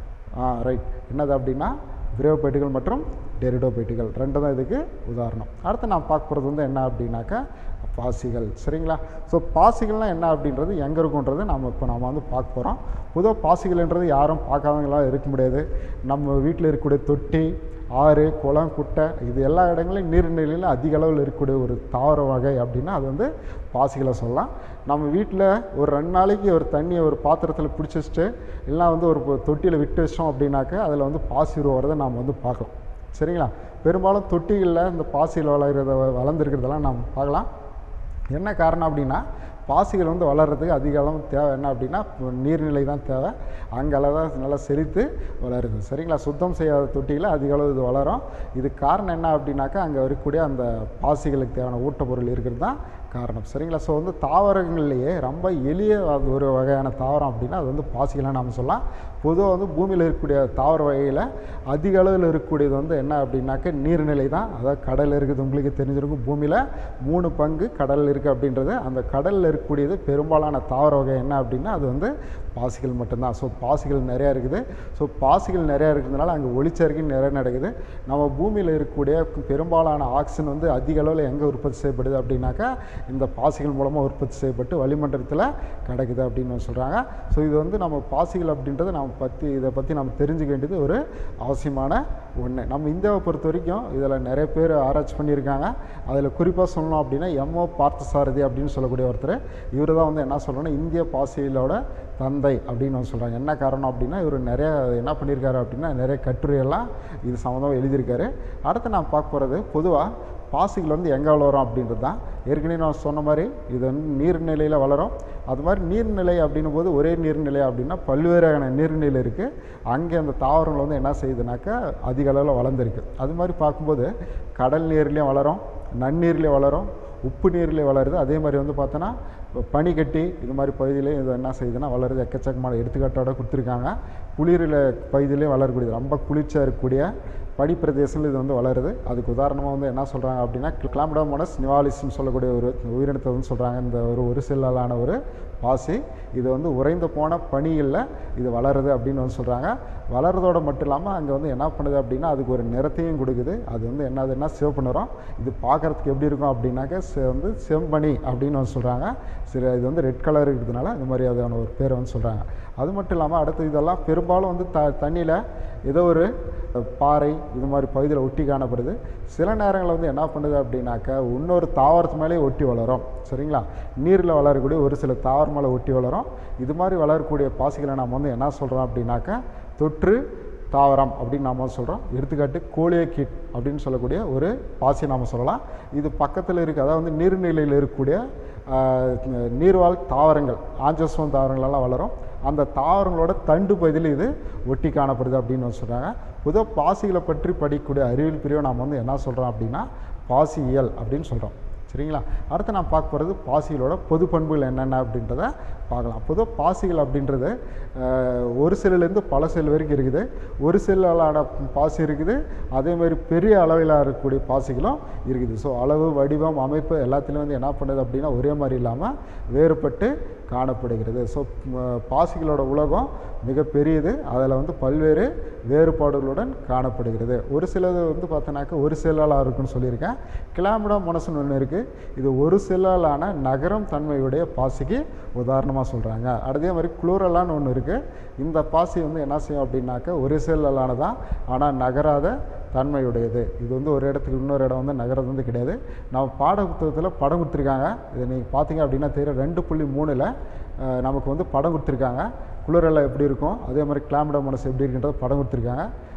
ஆ ரைட் என்னது அப்படின்னா விரைவுப்பேட்டுகள் மற்றும் டெரிடோபேட்டுகள் ரெண்டு தான் இதுக்கு உதாரணம் அடுத்து நான் பார்க்க போகிறது வந்து என்ன அப்படின்னாக்கா பாசிகள் சரிங்களா ஸோ பாசிகள்னால் என்ன அப்படின்றது எங்கே இருக்குன்றது நம்ம இப்போ நம்ம வந்து பார்க்க போகிறோம் பொதுவாக பாசிகள்ன்றது யாரும் பார்க்காதவங்களாம் இருக்க முடியாது நம்ம வீட்டில் இருக்கக்கூடிய தொட்டி ஆறு குளம் குட்டை இது எல்லா இடங்களையும் நீர்நிலையில் அதிக அளவில் இருக்கக்கூடிய ஒரு தாவர வகை அப்படின்னா அது வந்து பாசிகளை சொல்லலாம் நம்ம வீட்டில் ஒரு ரெண்டு நாளைக்கு ஒரு தண்ணியை ஒரு பாத்திரத்தில் பிடிச்சி வச்சுட்டு இல்லைனா வந்து ஒரு தொட்டியில் விட்டு வச்சோம் அப்படின்னாக்க அதில் வந்து பாசி உருவாகிறத நாம் வந்து பார்க்கலாம் சரிங்களா பெரும்பாலும் தொட்டிகளில் இந்த பாசிகள் வளர்கிறத வளர்ந்துருக்கிறதெல்லாம் நாம் பார்க்கலாம் என்ன காரணம் அப்படின்னா பாசிகள் வந்து வளர்கிறதுக்கு அதிக அளவு தேவை என்ன அப்படின்னா நீர்நிலை தான் தேவை அங்கெல்லாம் தான் நல்லா செழித்து வளருது சரிங்களா சுத்தம் செய்யாத தொட்டியில் அதிக அளவு இது வளரும் இது காரணம் என்ன அப்படின்னாக்கா அங்கே இருக்கக்கூடிய அந்த பாசிகளுக்கு தேவையான ஊட்டப்பொருள் இருக்கிறது தான் காரணம் சரிங்களா ஸோ வந்து தாவரங்கள்லேயே ரொம்ப எளிய அது ஒரு வகையான தாவரம் அப்படின்னா அது வந்து பாசிகளாக நாம் சொல்லலாம் பொதுவாக வந்து பூமியில் இருக்கக்கூடிய தாவர வகையில் அதிக அளவில் இருக்கக்கூடியது வந்து என்ன அப்படின்னாக்க நீர்நிலை தான் அதாவது கடல் இருக்குது உங்களுக்கு தெரிஞ்சிருக்கும் பூமியில் மூணு பங்கு கடல் இருக்குது அப்படின்றது அந்த கடலில் இருக்கக்கூடியது பெரும்பாலான தாவர வகை என்ன அப்படின்னா அது வந்து பாசிகள் மட்டும்தான் ஸோ பாசிகள் நிறையா இருக்குது ஸோ பாசிகள் நிறையா இருக்கிறதுனால அங்கே ஒளிச்சேர்க்கை நிறைய நடக்குது நம்ம பூமியில் இருக்கக்கூடிய பெரும்பாலான ஆக்சிஜன் வந்து அதிக அளவில் எங்கே உற்பத்தி செய்யப்படுது அப்படின்னாக்கா இந்த பாசிகள் மூலமாக உற்பத்தி செய்யப்பட்டு வளிமண்டலத்தில் கிடைக்குது அப்படின்னு சொல்கிறாங்க ஸோ இது வந்து நம்ம பாசிகள் அப்படின்றத நம்ம பற்றி இதை பற்றி நம்ம தெரிஞ்சுக்க வேண்டியது ஒரு அவசியமான ஒன்று நம்ம இந்தியாவை பொறுத்த வரைக்கும் இதில் நிறைய பேர் ஆராய்ச்சி பண்ணியிருக்காங்க அதில் குறிப்பாக சொல்லணும் அப்படின்னா எம்ஓ பார்த்தசாரதி அப்படின்னு சொல்லக்கூடிய ஒருத்தர் இவர் தான் வந்து என்ன சொல்லணும்னா இந்திய பாசிகளோட தந்தை அப்படின்னு வந்து சொல்கிறாங்க என்ன காரணம் அப்படின்னா இவர் நிறைய என்ன பண்ணியிருக்காரு அப்படின்னா நிறைய கட்டுரையெல்லாம் இது சம்மந்தமாக எழுதியிருக்காரு அடுத்து நான் பார்க்க போகிறது பொதுவாக பாசிகள் வந்து எங்கே வளரும் அப்படின்றது தான் ஏற்கனவே நான் சொன்ன மாதிரி இது வந்து நீர்நிலையில் வளரும் அது மாதிரி நீர்நிலை அப்படின்னும் போது ஒரே நீர்நிலை அப்படின்னா பல்வேறு வகையான நீர்நிலை இருக்குது அங்கே அந்த தாவரங்கள் வந்து என்ன செய்யுதுனாக்கா அதிக அளவில் வளர்ந்துருக்கு அது மாதிரி பார்க்கும்போது கடல் நீர்லேயும் வளரும் நன்னீர்லேயும் வளரும் உப்பு நீர்லேயே வளருது அதே மாதிரி வந்து பார்த்தோன்னா பனிக்கட்டி இது மாதிரி பகுதியிலையும் இது என்ன செய்யுதுன்னா வளருது எக்கச்சக்கமான எடுத்துக்காட்டோட கொடுத்துருக்காங்க குளிரில் பகுதியிலையும் வளரக்கூடியது ரொம்ப குளிர்ச்சியாக இருக்கக்கூடிய பனிப்பிரதேசங்கள் இது வந்து வளருது அதுக்கு உதாரணமாக வந்து என்ன சொல்கிறாங்க அப்படின்னா கிளாமிடோமோனஸ் நிவாலிஸ்ன்னு சொல்லக்கூடிய ஒரு உயிரினத்தை வந்து சொல்கிறாங்க இந்த ஒரு ஒரு செல்லாலான ஒரு பாசி இது வந்து உறைந்து போன பனிகளில் இது வளருது அப்படின்னு வந்து சொல்கிறாங்க வளர்றதோட மட்டும் இல்லாமல் அங்கே வந்து என்ன பண்ணுது அப்படின்னா அதுக்கு ஒரு நிறத்தையும் கொடுக்குது அது வந்து என்னதுன்னா சிவப்பு நிறம் இது பார்க்குறதுக்கு எப்படி இருக்கும் அப்படின்னாக்க செ- வந்து செம்பனி அப்படின்னு வந்து சொல்கிறாங்க சரி இது வந்து ரெட் கலர் இருக்கிறதுனால இந்த மாதிரி அதான ஒரு பேரை வந்து சொல்கிறாங்க அது மட்டும் இல்லாமல் அடுத்து இதெல்லாம் பெரும்பாலும் வந்து த தண்ணியில் ஏதோ ஒரு பாறை இது மாதிரி பகுதியில் ஒட்டி காணப்படுது சில நேரங்களில் வந்து என்ன பண்ணுது அப்படின்னாக்கா இன்னொரு தாவரத்து மேலே ஒட்டி வளரும் சரிங்களா நீரில் வளரக்கூடிய ஒரு சில தாவரம் மேலே ஒட்டி வளரும் இது மாதிரி வளரக்கூடிய பாசிகளை நம்ம வந்து என்ன சொல்கிறோம் அப்படின்னாக்கா தொற்று தாவரம் அப்படின்னு நாம சொல்கிறோம் எடுத்துக்காட்டு கோலியக்கீட் அப்படின்னு சொல்லக்கூடிய ஒரு பாசி நாம் சொல்லலாம் இது பக்கத்தில் இருக்க அதாவது வந்து நீர்நிலையில் இருக்கக்கூடிய ஆஹ், நீர்வாழ் தாவரங்கள் ஆஞ்சோஸ்வம் தாவரங்களெல்லாம் வளரும் அந்த தாவரங்களோட தண்டு பகுதியில் இது ஒட்டி காணப்படுது அப்படின்னு வந்து சொல்கிறாங்க பொதுவாக பாசிகளை பற்றி படிக்கக்கூடிய அறிவியல் பிரிவை நாம் வந்து என்ன சொல்கிறோம் அப்படின்னா பாசியியல் அப்படின்னு சொல்கிறோம் சரிங்களா அடுத்து நான் பார்க்க போகிறது பாசிகளோட பொது பண்புகள் என்னென்ன அப்படின்றத பார்க்கலாம் பொதுவாக பாசிகள் அப்படின்றது அஹ், ஒரு செல்லுலேருந்து பல செல் வரைக்கும் இருக்குது ஒரு செல்லான பாசி இருக்குது அதே மாதிரி பெரிய அளவில் இருக்கக்கூடிய பாசிகளும் இருக்குது ஸோ அளவு வடிவம் அமைப்பு எல்லாத்துலேயும் வந்து என்ன பண்ணுது அப்படின்னா ஒரே மாதிரி இல்லாமல் வேறுபட்டு காணப்படுகிறது ஸோ பாசிகளோட உலகம் மிகப்பெரியது அதில் வந்து பல்வேறு வேறுபாடுகளுடன் காணப்படுகிறது ஒரு சிலது வந்து பார்த்தோன்னாக்கா ஒரு செல்லால் இருக்குன்னு சொல்லியிருக்கேன் கிளாமிடா மொனசன் ஒன்று இருக்குது இது ஒரு செல்லாலான நகரம் தன்மையுடைய பாசிக்கு உதாரணமாக சொல்கிறாங்க அதே மாதிரி குளோரலான்னு ஒன்று இருக்குது இந்த பாசி வந்து என்ன செய்யும் அப்படின்னாக்கா ஒரு செல்லாலானதான் ஆனால் நகராத தன்மையுடையது இது வந்து ஒரு இடத்துக்கு இன்னொரு இடம் வந்து நகரம் வந்து கிடையாது நம்ம பாட புத்தகத்தில் படம் கொடுத்துருக்காங்க இதை நீங்கள் பார்த்தீங்க அப்படின்னா தெரியும் ரெண்டு புள்ளி மூணில் நமக்கு வந்து படம் கொடுத்துருக்காங்க குளிரெல்லாம் எப்படி இருக்கும் அதே மாதிரி கிளாமிடா மனசு எப்படி இருக்குன்றது படம் கொடுத்துருக்காங்க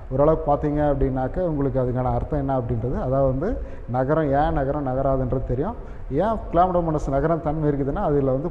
ஓரளவுக்கு பார்த்தீங்க அப்படின்னாக்க உங்களுக்கு அதுக்கான அர்த்தம் என்ன அப்படின்றது அதாவது வந்து நகரம் ஏன் நகரம் நகராதுன்றது தெரியும் ஏன் கிளாமடோமோனஸ் நகரம் தன்மை இருக்குதுன்னா அதில் வந்து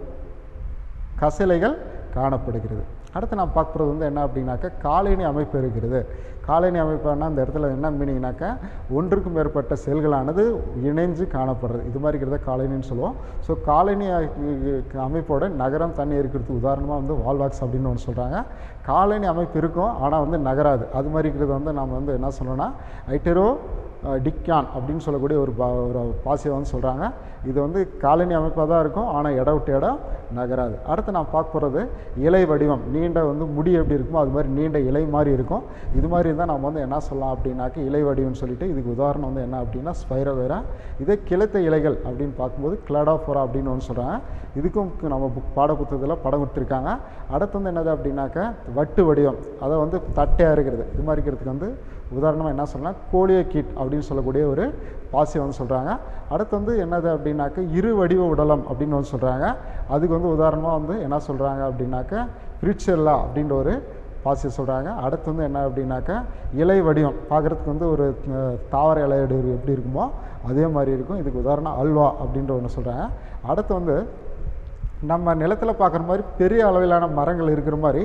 கசலைகள் காணப்படுகிறது அடுத்து நான் பார்க்குறது வந்து என்ன அப்படின்னாக்கா காலனி அமைப்பு இருக்கிறது காலனி அமைப்புனா அந்த இடத்துல என்ன மீனிங்னாக்கா ஒன்றுக்கும் மேற்பட்ட செல்களானது இணைஞ்சு காணப்படுறது இது மாதிரி இருக்கிறத காலனின்னு சொல்லுவோம் ஸோ காலனி அ- அமைப்போட நகரம் தண்ணி இருக்கிறதுக்கு உதாரணமாக வந்து வால்வாக்ஸ் அப்படின்னு ஒன்று சொல்கிறாங்க காலனி அமைப்பு இருக்கும் ஆனால் வந்து நகராது அது மாதிரி இருக்கிறது வந்து நம்ம வந்து என்ன சொல்லணும்னா ஐட்டரோ டிக்யான் அப்படின்னு சொல்லக்கூடிய ஒரு பா ஒரு பாசியை வந்து சொல்கிறாங்க இது வந்து காலனி அமைப்பாக தான் இருக்கும் ஆனால் இடம் விட்டு இடம் நகராது அடுத்து நான் பார்க்க போகிறது இலை வடிவம் நீண்ட வந்து முடி எப்படி இருக்குமோ அது மாதிரி நீண்ட இலை மாதிரி இருக்கும் இது மாதிரி இருந்தால் நம்ம வந்து என்ன சொல்லலாம் அப்படின்னாக்க இலை வடிவம்னு சொல்லிட்டு இதுக்கு உதாரணம் வந்து என்ன அப்படின்னா ஸ்பைரோவேரா இதே கிளைத்த இலைகள் அப்படின்னு பார்க்கும்போது கிளடாஃபோரா அப்படின்னு ஒன்று சொல்கிறாங்க இதுக்கும் கு- நம்ம புக் பாட புத்தகத்தில் படம் கொடுத்துருக்காங்க அடுத்து வந்து என்னது அப்படின்னாக்க வட்டு வடிவம் அதை வந்து தட்டையாக இருக்கிறது இது மாதிரி இருக்கிறதுக்கு வந்து உதாரணமாக என்ன சொல்லலாம் கோலிய கீட் அப்படின்னு சொல்லக்கூடிய ஒரு பாசி வந்து சொல்கிறாங்க அடுத்து வந்து என்னது அப்படின்னாக்க இரு வடிவ உடலம் அப்படின்னு வந்து சொல்கிறாங்க அதுக்கு வந்து உதாரணமாக வந்து என்ன சொல்கிறாங்க அப்படின்னாக்க பிரிச்செல்லா அப்படின்ற ஒரு பாசி சொல்கிறாங்க அடுத்து வந்து என்ன அப்படின்னாக்க இலை வடிவம் பார்க்குறதுக்கு வந்து ஒரு அஹ், தாவர இலை வடிவம் எப்படி இருக்குமோ அதே மாதிரி இருக்கும் இதுக்கு உதாரணம் அல்வா அப்படின்ற ஒன்று சொல்கிறாங்க அடுத்து வந்து நம்ம நிலத்தில் பார்க்குற மாதிரி பெரிய அளவிலான மரங்கள் இருக்கிற மாதிரி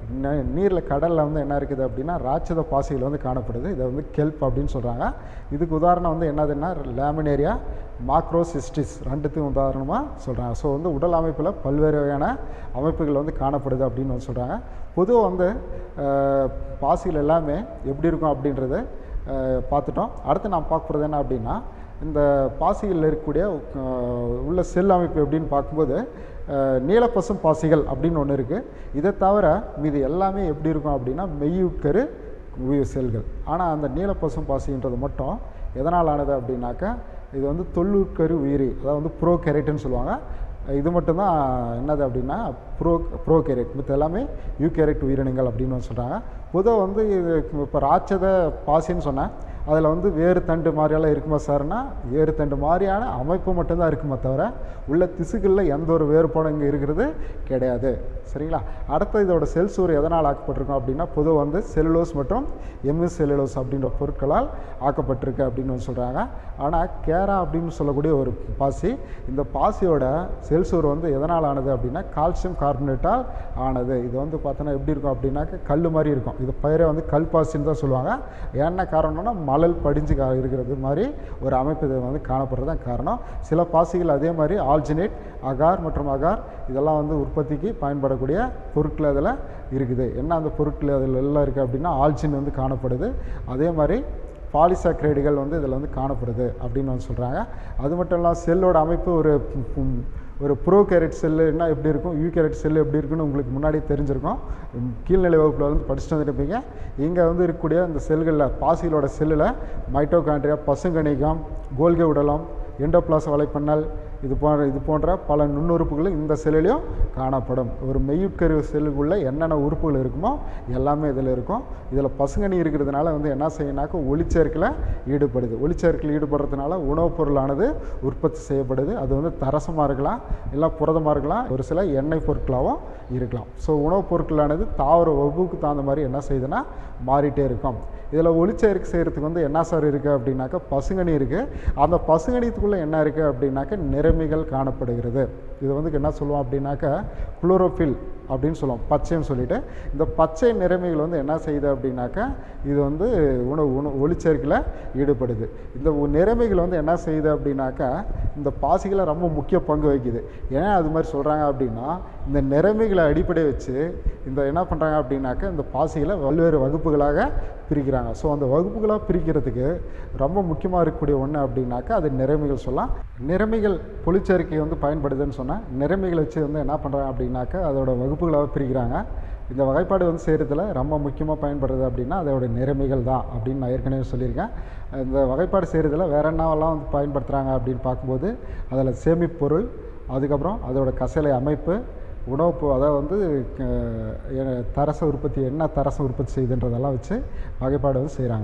நீரில் கடலில் வந்து என்ன இருக்குது அப்படின்னா ராட்சத பாசிகள் வந்து காணப்படுது இதை வந்து கெல்ப் அப்படின்னு சொல்கிறாங்க இதுக்கு உதாரணம் வந்து என்னதுன்னா லேமினேரியா மாக்ரோசிஸ்டிஸ் ரெண்டுத்துக்கும் உதாரணமாக சொல்கிறாங்க ஸோ வந்து உடல் அமைப்பில் பல்வேறு வகையான அமைப்புகள் வந்து காணப்படுது அப்படின்னு வந்து சொல்கிறாங்க பொதுவாக வந்து அஹ், பாசிகள் எல்லாமே எப்படி இருக்கும் அப்படின்றத அஹ், பார்த்துட்டோம் அடுத்து நான் பார்க்க போகிறது என்ன அப்படின்னா இந்த பாசிகளில் இருக்கக்கூடிய அஹ், உள்ள செல் அமைப்பு எப்படின்னு பார்க்கும்போது அஹ், நீலப்பசும் பாசிகள் அப்படின்னு ஒன்று இருக்குது இதை தவிர மீது எல்லாமே எப்படி இருக்கும் அப்படின்னா மெய்யுட்கரு உயிர் செல்கள் ஆனால் அந்த நீலப்பசும் பாசின்றது மட்டும் எதனால் ஆனது அப்படின்னாக்கா இது வந்து தொல்லுட்கரு உயிரி அதாவது வந்து ப்ரோ கேரட்னு சொல்லுவாங்க இது மட்டும்தான் என்னது அப்படின்னா ப்ரோ ப்ரோ கேரட் மித்த எல்லாமே யூ கேரட் உயிரினங்கள் அப்படின்னு சொல்கிறாங்க பொதுவாக வந்து இது இப்போ ராட்சத பாசின்னு சொன்னேன் அதில் வந்து வேறு தண்டு மாதிரியெல்லாம் இருக்குமா சார்னா வேறு தண்டு மாதிரியான அமைப்பு மட்டும்தான் இருக்குமே தவிர உள்ள திசுக்களில் எந்த ஒரு வேறுபாடும் இங்கே இருக்கிறது கிடையாது சரிங்களா அடுத்து இதோட செல் சூறு எதனால் ஆக்கப்பட்டிருக்கும் அப்படின்னா பொதுவாக வந்து செல்லுலோஸ் மற்றும் எம்எஸ் செல்லுலோஸ் அப்படின்ற பொருட்களால் ஆக்கப்பட்டிருக்கு அப்படின்னு வந்து சொல்கிறாங்க ஆனால் கேரா அப்படின்னு சொல்லக்கூடிய ஒரு பாசி இந்த பாசியோட செல் சூறு வந்து எதனால் ஆனது அப்படின்னா கால்சியம் கார்பனேட்டால் ஆனது இது வந்து பார்த்தோன்னா எப்படி இருக்கும் அப்படின்னாக்க கல் மாதிரி இருக்கும் இது பயிரை வந்து கல் பாசின்னு தான் சொல்லுவாங்க என்ன காரணம்னா மணல் படிஞ்சு கா- இருக்கிறது மாதிரி ஒரு அமைப்பு இது வந்து காணப்படுறது தான் காரணம் சில பாசிகள் அதே மாதிரி ஆல்ஜினேட் அகார் மற்றும் அகார் இதெல்லாம் வந்து உற்பத்திக்கு பயன்படக்கூடிய பொருட்கள் அதில் இருக்குது என்ன அந்த பொருட்கள் அதில் எல்லாம் இருக்குது அப்படின்னா ஆல்ஜின் வந்து காணப்படுது அதே மாதிரி பாலிசாக்ரைடுகள் வந்து இதில் வந்து காணப்படுது அப்படின்னு வந்து சொல்கிறாங்க அது மட்டும் இல்லாமல் செல்லோட அமைப்பு ஒரு ம், ஒரு ப்ரோ கேரட் செல்லுன்னா எப்படி இருக்கும் யூ கேரட் செல்லு எப்படி இருக்குன்னு உங்களுக்கு முன்னாடி தெரிஞ்சிருக்கும் ம், கீழ்நிலை வகுப்பில் வந்து படிச்சுட்டு வந்துருப்பீங்க இங்கே வந்து இருக்கக்கூடிய இந்த செல்களில் பாசிகளோட செல்லில் மைட்டோகாண்ட்ரியா பசுங்கணிகம் கோல்கே உடலம் எண்டோபிளாஸ் வலைப்பண்ணல் இது போன்ற இது போன்ற பல நுண்ணுறுப்புகளும் இந்த செல்லுலேயும் காணப்படும் ஒரு மெய்யுட்கரு செல்லுக்குள்ளே என்னென்ன உறுப்புகள் இருக்குமோ எல்லாமே இதில் இருக்கும் இதில் பசுங்கனி இருக்கிறதுனால வந்து என்ன செய்யணாக்க ஒளிச்சேர்க்கையில் ஈடுபடுது ஒளிச்சேர்க்கையில் ஈடுபடுறதுனால உணவுப் பொருளானது உற்பத்தி செய்யப்படுது அது வந்து தரசமாக இருக்கலாம் இல்லை புரதமாக இருக்கலாம் ஒரு சில எண்ணெய் பொருட்களாகவும் இருக்கலாம் ஸோ உணவுப் பொருட்களானது தாவர வகுப்புக்கு தகுந்த மாதிரி என்ன செய்யுதுன்னா மாறிட்டே இருக்கும் இதில் ஒளிச்சேர்க்கை செய்கிறதுக்கு வந்து என்ன சார் இருக்குது அப்படின்னாக்கா பசுங்கனி இருக்குது அந்த பசுங்கனித்துக்குள்ளே என்ன இருக்குது அப்படின்னாக்கா நிறமிகள் காணப்படுகிறது இது வந்து என்ன சொல்லுவோம் அப்படின்னாக்கா குளோரோஃபில் அப்படின்னு சொல்லுவோம் பச்சைன்னு சொல்லிட்டு இந்த பச்சை நிறமிகள் வந்து என்ன செய்யுது அப்படின்னாக்கா இது வந்து உணவு உணவு ஒளிச்சேர்க்கையில் ஈடுபடுது இந்த உ- நிறமிகள் வந்து என்ன செய்யுது அப்படின்னாக்கா இந்த பாசிகளை ரொம்ப முக்கிய பங்கு வகிக்குது ஏன் அது மாதிரி சொல்கிறாங்க அப்படின்னா இந்த நிறமிகளை அடிப்படை வச்சு இந்த என்ன பண்ணுறாங்க அப்படின்னாக்கா இந்த பாசிகளை பல்வேறு வகுப்புகளாக பிரிக்கிறாங்க ஸோ அந்த வகுப்புகளாக பிரிக்கிறதுக்கு ரொம்ப முக்கியமாக இருக்கக்கூடிய ஒன்று அப்படின்னாக்கா அது நிறமிகள் சொல்லலாம் நிறமிகள் பொலிச்சேர்க்கை வந்து பயன்படுதுன்னு சொன்னால் நிறமிகளை வச்சு வந்து என்ன பண்ணுறாங்க அப்படின்னாக்கா அதோட வகுப்புகளாக பிரிக்கிறாங்க இந்த வகைப்பாடு வந்து செய்கிறதுல ரொம்ப முக்கியமாக பயன்படுறது அப்படின்னா அதோட நிறமிகள் தான் அப்படின்னு நான் ஏற்கனவே சொல்லியிருக்கேன் இந்த வகைப்பாடு செய்கிறதுல வேற என்னவெல்லாம் வந்து பயன்படுத்துகிறாங்க அப்படின்னு பார்க்கும்போது அதில் சேமிப்பொருள் அதுக்கப்புறம் அதோட கசலை அமைப்பு உணவு அதாவது வந்து அஹ், எ- தரச உற்பத்தி என்ன தரச உற்பத்தி செய்யுதுன்றதெல்லாம் வச்சு வகைப்பாடு வந்து செய்கிறாங்க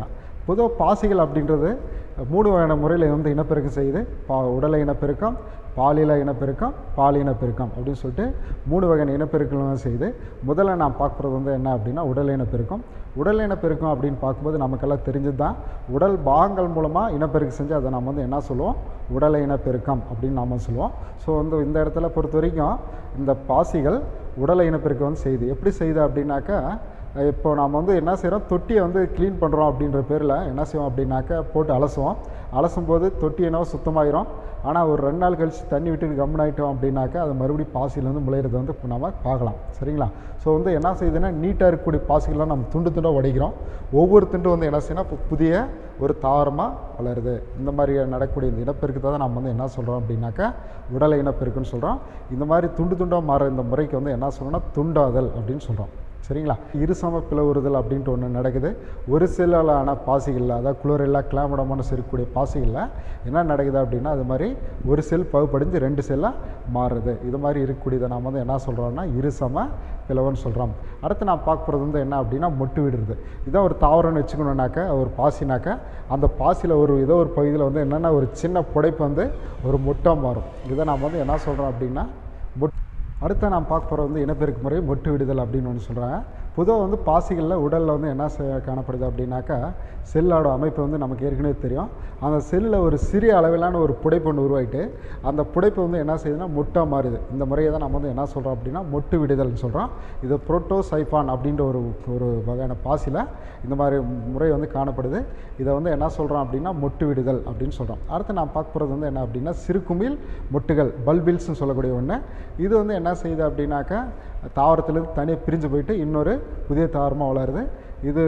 பொதுவாக பாசிகள் அப்படின்றது மூணு வகையான முறையில் வந்து இனப்பெருக்கம் செய்யுது பா உடலை இனப்பெருக்கம் பாலியல இனப்பெருக்கம் பால் இனப்பெருக்கம் அப்படின்னு சொல்லிட்டு மூணு வகையான இனப்பெருக்கம் செய்யுது முதல்ல நான் பார்க்குறது வந்து என்ன அப்படின்னா உடல் இனப்பெருக்கம் உடல் இனப்பெருக்கம் அப்படின்னு பார்க்கும்போது நமக்கெல்லாம் தெரிஞ்சது தான் உடல் பாகங்கள் மூலமாக இனப்பெருக்கம் செஞ்சு அதை நம்ம வந்து என்ன சொல்லுவோம் உடல் இனப்பெருக்கம் அப்படின்னு நாம சொல்லுவோம் ஸோ வந்து இந்த இடத்துல பொறுத்த வரைக்கும் இந்த பாசிகள் உடல் இனப்பெருக்கம் வந்து செய்யுது எப்படி செய்யுது அப்படின்னாக்கா இப்போ நாம் வந்து என்ன செய்கிறோம் தொட்டியை வந்து க்ளீன் பண்ணுறோம் அப்படின்ற பேரில் என்ன செய்வோம் அப்படின்னாக்கா போட்டு அலசுவோம் அலசும் போது தொட்டி என்னவோ சுத்தமாயிரும் ஆனால் ஒரு ரெண்டு நாள் கழித்து தண்ணி விட்டு கம்மன் ஆகிட்டோம் அப்படின்னாக்கா அது மறுபடியும் பாசியில் வந்து முளையிறத வந்து நம்ம பார்க்கலாம் சரிங்களா ஸோ வந்து என்ன செய்யுதுன்னா நீட்டாக இருக்கக்கூடிய பாசிகள்லாம் நம்ம துண்டு துண்டாக உடைக்கிறோம் ஒவ்வொரு துண்டு வந்து என்ன செய்யணும் இப்போ புதிய ஒரு தாவரமாக வளருது இந்த மாதிரி நடக்கக்கூடிய இந்த இனப்பெருக்கத்தை தான் நம்ம வந்து என்ன சொல்கிறோம் அப்படின்னாக்கா உடலை இனப்பெருக்குன்னு சொல்கிறோம் இந்த மாதிரி துண்டு துண்டாக மாற இந்த முறைக்கு வந்து என்ன சொல்கிறோம்னா துண்டாதல் அப்படின்னு சொல்கிறோம் சரிங்களா இருசம பிளவுறுதல் அப்படின்ட்டு ஒன்று நடக்குது ஒரு செல்லாலான பாசிகளில் அதாவது குளோரெல்லா கிளாமடமான இருக்கக்கூடிய பாசிகளில் என்ன நடக்குது அப்படின்னா அது மாதிரி ஒரு செல் பகுப்படைஞ்சு ரெண்டு செல்லாக மாறுது இது மாதிரி இருக்கக்கூடியதை நாம் வந்து என்ன சொல்கிறோம்னா இருசம பிளவுன்னு சொல்கிறோம் அடுத்து நான் பார்க்க போகிறது வந்து என்ன அப்படின்னா மொட்டு விடுறது இதான் ஒரு தாவரம்னு வச்சுக்கணுன்னாக்கா ஒரு பாசினாக்கா அந்த பாசியில் ஒரு ஏதோ ஒரு பகுதியில் வந்து என்னென்னா ஒரு சின்ன புடைப்பு வந்து ஒரு மொட்டாக மாறும் இதை நாம் வந்து என்ன சொல்கிறோம் அப்படின்னா மொட் அடுத்து நான் பார்க்க போகிற வந்து இனப்பெருக்க முறை மொட்டு விடுதல் அப்படின்னு ஒன்று சொல்கிறாங்க பொதுவாக வந்து பாசிகளில் உடலில் வந்து என்ன செ- காணப்படுது அப்படின்னாக்கா செல்லோட அமைப்பு வந்து நமக்கு ஏற்கனவே தெரியும் அந்த செல்லில் ஒரு சிறிய அளவிலான ஒரு புடைப்பு ஒன்று உருவாயிட்டு அந்த புடைப்பு வந்து என்ன செய்யுதுன்னா மொட்டாக மாறுது இந்த முறையை தான் நம்ம வந்து என்ன சொல்கிறோம் அப்படின்னா மொட்டு விடுதல்னு சொல்கிறோம் இது புரோட்டோசைஃபான் அப்படின்ற ஒரு ஒரு வகையான பாசியில் இந்த மாதிரி முறை வந்து காணப்படுது இதை வந்து என்ன சொல்கிறோம் அப்படின்னா மொட்டு விடுதல் அப்படின்னு சொல்கிறோம் அடுத்து நான் பார்க்க போகிறது வந்து என்ன அப்படின்னா சிறுகுமிழ் மொட்டுகள் பல்பில்ஸ்னு சொல்லக்கூடிய ஒன்று இது வந்து என்ன செய்யுது அப்படின்னாக்கா தாவரத்துலேருந்து தனியாக பிரிஞ்சு போயிட்டு இன்னொரு புதிய தாவரமாக வளருது இது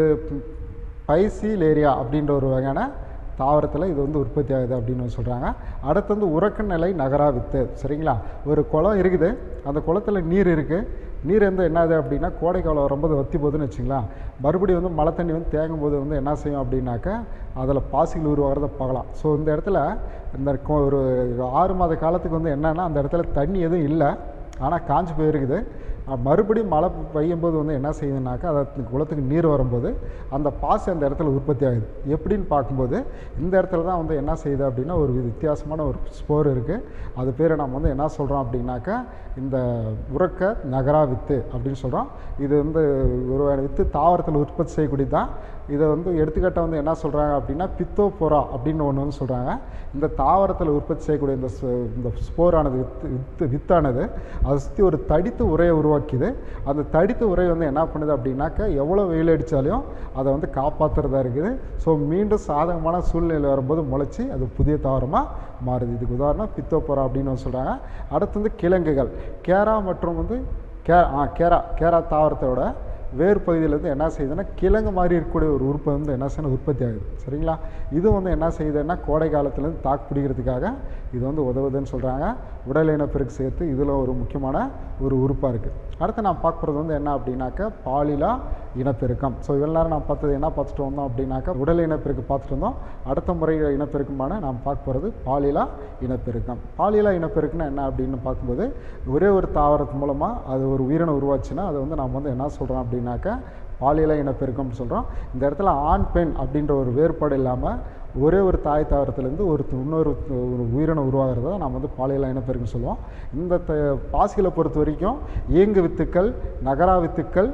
பைசிலேரியா அப்படின்ற ஒரு வகையான தாவரத்தில் இது வந்து உற்பத்தி ஆகுது அப்படின்னு சொல்கிறாங்க அடுத்து வந்து உறக்க நிலை நகரா வித்து சரிங்களா ஒரு குளம் இருக்குது அந்த குளத்தில் நீர் இருக்குது நீர் வந்து என்னது அப்படின்னா கோடை காலம் வரும்போது வத்தி போகுதுன்னு வச்சுங்களேன் மறுபடியும் வந்து மழை தண்ணி வந்து தேங்கும் போது வந்து என்ன செய்யும் அப்படின்னாக்கா அதில் பாசிகள் உருவாகிறத பார்க்கலாம் ஸோ இந்த இடத்துல இந்த கொ- ஒரு ஆறு மாத காலத்துக்கு வந்து என்னன்னா அந்த இடத்துல தண்ணி எதுவும் இல்லை ஆனால் காஞ்சு போயிருக்குது அஹ் மறுபடியும் மழை பெய்யும் போது வந்து என்ன செய்யுதுனாக்கா அது குளத்துக்கு நீர் வரும்போது அந்த பாசி அந்த இடத்துல உற்பத்தி ஆகுது எப்படின்னு பார்க்கும்போது இந்த இடத்துல தான் வந்து என்ன செய்யுது அப்படின்னா ஒரு வித்தியாசமான ஒரு ஸ்போர் இருக்குது அது பேரை நம்ம வந்து என்ன சொல்கிறோம் அப்படின்னாக்கா இந்த உறக்க நகரா வித்து அப்படின்னு சொல்கிறோம் இது வந்து ஒரு வகை வித்து தாவரத்தில் உற்பத்தி செய்யக்கூடியது தான் இதை வந்து எடுத்துக்காட்டாக வந்து என்ன சொல்கிறாங்க அப்படின்னா பித்தோபோரா அப்படின்னு ஒன்று வந்து சொல்கிறாங்க இந்த தாவரத்தில் உற்பத்தி செய்யக்கூடிய இந்த ஸ்ப- இந்த ஸ்போரானது வித்து வித்து வித்தானது அதை சுற்றி ஒரு தடித்து உரையை உருவாக்கிது அந்த தடித்து உரை வந்து என்ன பண்ணுது அப்படின்னாக்கா எவ்வளோ வெயில் அடித்தாலும் அதை வந்து காப்பாற்றுறதா இருக்குது ஸோ மீண்டும் சாதகமான சூழ்நிலை வரும்போது முளைச்சி அது புதிய தாவரமாக மாறுது இதுக்கு உதாரணம் பித்தோபோரா அப்படின்னு வந்து சொல்கிறாங்க அடுத்து வந்து கிழங்குகள் கேரா மற்றும் வந்து கே ஆ கேரா கேரா தாவரத்தோட வேர் பகுதியிலேருந்து என்ன செய்யுதுன்னா கிழங்கு மாதிரி இருக்கக்கூடிய ஒரு உறுப்பு வந்து என்ன செய்யணும் உற்பத்தி ஆகுது சரிங்களா இது வந்து என்ன செய்யுதுன்னா கோடை காலத்துலேருந்து தாக்கு பிடிக்கிறதுக்காக இது வந்து உதவுதுன்னு சொல்கிறாங்க உடல் இனப்பெருக்கு சேர்த்து இதில் ஒரு முக்கியமான ஒரு உறுப்பாக இருக்குது அடுத்து நான் பார்க்குறது வந்து என்ன அப்படின்னாக்கா பாலிலா இனப்பெருக்கம் ஸோ இவ்வளோ நேரம் நான் பார்த்தது என்ன பார்த்துட்டு வந்தோம் அப்படின்னாக்கா உடல் இனப்பெருக்கு பார்த்துட்டு வந்தோம் அடுத்த முறை இனப்பெருக்கமான நாம் பார்க்க போகிறது பாலிலா இனப்பெருக்கம் பாலிலா இனப்பெருக்குன்னா என்ன அப்படின்னு பார்க்கும்போது ஒரே ஒரு தாவரத்து மூலமாக அது ஒரு உயிரினம் உருவாச்சுன்னா அதை வந்து நாம் வந்து என்ன சொல்கிறோம் அப்படின்னாக்கா பாலியல இனப்பெருக்கம்னு சொல்கிறோம் இந்த இடத்துல ஆண் பெண் அப்படின்ற ஒரு வேறுபாடு இல்லாமல் ஒரே ஒரு தாய் தாவரத்துலேருந்து ஒரு து- இன்னொரு து- ஒரு உயிரினம் உருவாகிறத நம்ம வந்து பாலியல இனப்பெருக்கம் சொல்லுவோம் இந்த த பாசிகளை பொறுத்த வரைக்கும் இயங்கு வித்துக்கள் நகரா வித்துக்கள்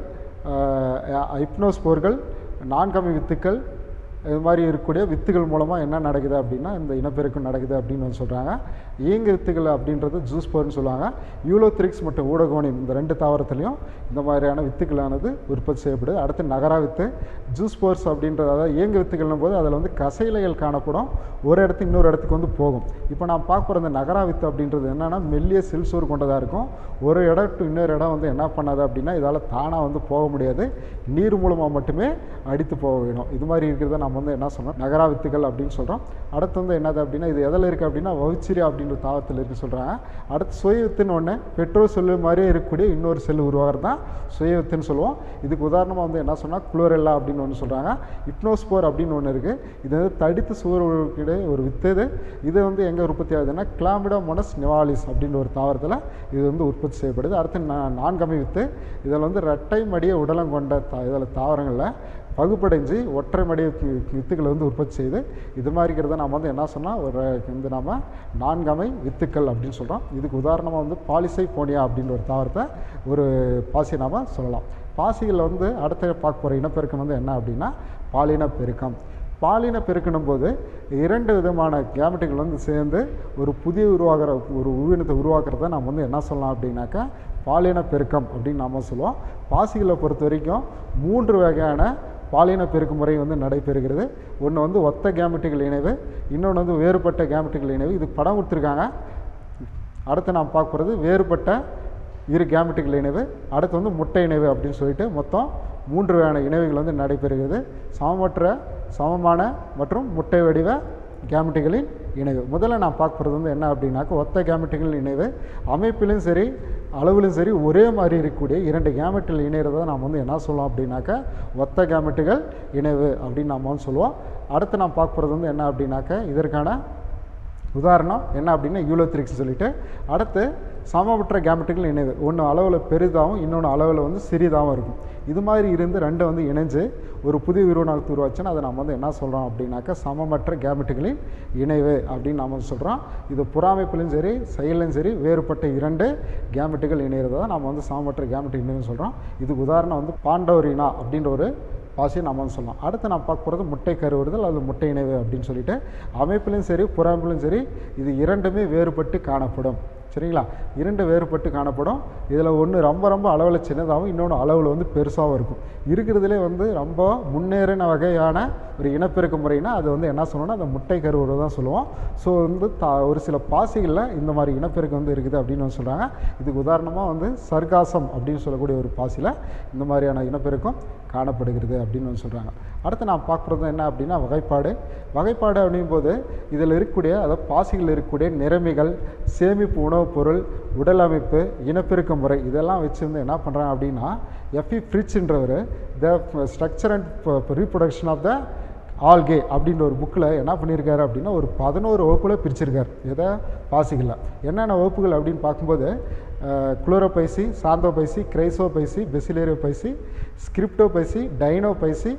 ஹிப்னோஸ்போர்கள் நான்காமி வித்துக்கள் இது மாதிரி இருக்கக்கூடிய வித்துகள் மூலமாக என்ன நடக்குது அப்படின்னா இந்த இனப்பெருக்கம் நடக்குது அப்படின்னு வந்து சொல்கிறாங்க இயங்கு வித்துகள் அப்படின்றது ஜூஸ் போர்னு சொல்லுவாங்க யூலோத்ரிக்ஸ் மற்றும் ஊடகோனியம் இந்த ரெண்டு தாவரத்துலையும் இந்த மாதிரியான வித்துக்களானது உற்பத்தி செய்யப்படுது அடுத்து நகரா வித்து ஜூஸ் போர்ஸ் அப்படின்றது அதாவது இயங்கு வித்துகள்னும் போது அதில் வந்து கசைலைகள் காணப்படும் ஒரு இடத்துக்கு இன்னொரு இடத்துக்கு வந்து போகும் இப்போ நான் பார்க்க போகிற இந்த நகரா வித்து அப்படின்றது என்னென்னா மெல்லிய சில்சோர் கொண்டதாக இருக்கும் ஒரு இடம் டு இன்னொரு இடம் வந்து என்ன பண்ணாது அப்படின்னா இதால் தானாக வந்து போக முடியாது நீர் மூலமாக மட்டுமே அடித்து போக வேணும் இது மாதிரி இருக்கிறத நம்ம வந்து என்ன சொல்கிறோம் நகரா வித்துகள் அப்படின்னு சொல்கிறோம் அடுத்து வந்து என்னது அப்படின்னா இது எதில் இருக்குது அப்படின்னா வவுச்சிரியா அப்படின்ற தாவரத்தில் இருக்குது சொல்கிறாங்க அடுத்து சுய வித்துன்னு ஒன்று பெட்ரோல் செல்லு மாதிரியே இருக்கக்கூடிய இன்னொரு செல் உருவாகிறது தான் சுய வித்துன்னு சொல்லுவோம் இதுக்கு உதாரணமாக வந்து என்ன சொன்னால் குளோரெல்லா அப்படின்னு ஒன்று சொல்கிறாங்க இப்னோஸ்போர் அப்படின்னு ஒன்று இருக்குது இது வந்து தடித்து சுவர்களுக்கிடையே ஒரு வித்து இது இது வந்து எங்கே உற்பத்தி ஆகுதுன்னா கிளாமிடா மொனஸ் நிவாலிஸ் அப்படின்ற ஒரு தாவரத்தில் இது வந்து உற்பத்தி செய்யப்படுது அடுத்து நா- நான்கமை வித்து இதில் வந்து ரெட்டை மடிய உடலம் கொண்ட தா இதில் தாவரங்களில் பகுப்படைஞ்சு ஒற்றை மடிய வி- வித்துக்களை வந்து உற்பத்தி செய்து இது மாதிரி இருக்கிறத நம்ம வந்து என்ன சொன்னால் ஒரு இந்த நாம நான்கமை வித்துக்கள் அப்படின்னு சொல்கிறோம் இதுக்கு உதாரணமாக வந்து பாலிசை போனியா அப்படின்ற ஒரு தாவரத்தை ஒரு பாசியை நாம் சொல்லலாம் பாசிகளில் வந்து அடுத்த பார்க்க போகிற இனப்பெருக்கம் வந்து என்ன அப்படின்னா பாலின பெருக்கம் பாலின பெருக்கணும் போது இரண்டு விதமான கேமெட்டுகள் வந்து சேர்ந்து ஒரு புதிய உருவாகிற ஒரு உயிரினத்தை உருவாக்குறத நம்ம வந்து என்ன சொல்லலாம் அப்படின்னாக்கா பாலின பெருக்கம் அப்படின்னு நாம சொல்லுவோம் பாசிகளை பொறுத்த வரைக்கும் மூன்று வகையான பாலின பெருக்க முறை வந்து நடைபெறுகிறது ஒன்று வந்து ஒத்த கேமெட்டுகள் இணைவு இன்னொன்று வந்து வேறுபட்ட கேமெட்டுகள் இணைவு இது படம் கொடுத்துருக்காங்க அடுத்து நாம் பார்க்க போகிறது வேறுபட்ட இரு கேமெட்டுகள் இணைவு அடுத்து வந்து முட்டை இணைவு அப்படின்னு சொல்லிட்டு மொத்தம் மூன்று வகையான இணைவுகள் வந்து நடைபெறுகிறது சமமற்ற சமமான மற்றும் முட்டை வடிவ கேமெட்டுகளின் இணைவு முதல்ல நான் பார்க்க போகிறது வந்து என்ன அப்படின்னாக்க ஒத்த கேமெட்டுகளின் இணைவு அமைப்பிலும் சரி அளவிலும் சரி ஒரே மாதிரி இருக்கக்கூடிய இரண்டு கேமெட்டில் இணைகிறத நாம் வந்து என்ன சொல்லலாம் அப்படின்னாக்க ஒத்த கேமெட்டுகள் இணைவு அப்படின்னு நம்ம வந்து சொல்லுவோம் அடுத்து நான் பார்க்க போகிறது வந்து என்ன அப்படின்னாக்க இதற்கான உதாரணம் என்ன அப்படின்னா யூலோத்ரிக்ஸ் சொல்லிட்டு அடுத்து சமமற்ற கேமெட்டுகள் இணைவு ஒன்று அளவில் பெரிதாகவும் இன்னொன்று அளவில் வந்து சிறிதாகவும் இருக்கும் இது மாதிரி இருந்து ரெண்டு வந்து இணைஞ்சு ஒரு புதிய உருவனத்தை உருவாச்சுன்னா அதை நம்ம வந்து என்ன சொல்கிறோம் அப்படின்னாக்கா சமமற்ற கேமெட்டுகளின் இணைவு அப்படின்னு நம்ம வந்து சொல்கிறோம் இது புறாமைப்பிலும் சரி செயலும் சரி வேறுபட்ட இரண்டு கேமெட்டுகள் இணைகிறத தான் நம்ம வந்து சமமற்ற கேமெட்டு இணைவுன்னு சொல்கிறோம் இதுக்கு உதாரணம் வந்து பாண்டவரினா அப்படின்ற ஒரு பாசியை நம்ம வந்து சொல்லலாம் அடுத்து நான் பார்க்க போகிறது முட்டை கருவுறுதல் அது முட்டை இணைவு அப்படின்னு சொல்லிட்டு அமைப்பிலும் சரி புறமைப்பிலும் சரி இது இரண்டுமே வேறுபட்டு காணப்படும் சரிங்களா இரண்டு வேறுபட்டு காணப்படும் இதில் ஒன்று ரொம்ப ரொம்ப அளவில் சின்னதாகவும் இன்னொன்று அளவில் வந்து பெருசாகவும் இருக்கும் இருக்கிறதுலே வந்து ரொம்ப முன்னேறின வகையான ஒரு இனப்பெருக்க முறைனா அது வந்து என்ன சொல்லணும்னா அந்த முட்டை கருவுறு தான் சொல்லுவோம் ஸோ வந்து தா ஒரு சில பாசிகளில் இந்த மாதிரி இனப்பெருக்கம் வந்து இருக்குது அப்படின்னு வந்து சொல்கிறாங்க இதுக்கு உதாரணமாக வந்து சர்காசம் அப்படின்னு சொல்லக்கூடிய ஒரு பாசியில் இந்த மாதிரியான இனப்பெருக்கம் காணப்படுகிறது அப்படின்னு வந்து சொல்கிறாங்க அடுத்து நான் பார்க்குறது என்ன அப்படின்னா வகைப்பாடு வகைப்பாடு அப்படிங்கும்போது இதில் இருக்கக்கூடிய அதாவது பாசிகளில் இருக்கக்கூடிய நிறமிகள் சேமிப்பு உணவுப் பொருள் உடல் அமைப்பு இனப்பெருக்க முறை இதெல்லாம் வச்சு வந்து என்ன பண்ணுறாங்க அப்படின்னா எஃப்இ ஃப்ரிட்ஜ்ன்றவர் the structure and reproduction of the algae அப்படின்ற ஒரு புக்கில் என்ன பண்ணியிருக்காரு அப்படின்னா ஒரு பதினோரு வகுப்புல பிரிச்சிருக்காரு எதை பாசிகளில் என்னென்ன வகுப்புகள் அப்படின்னு பார்க்கும்போது குளோரோபைசி சாந்தோபைசி கிரைசோபைசி பெசிலேரியோபைசி ஸ்கிரிப்டோபைசி டைனோபைசி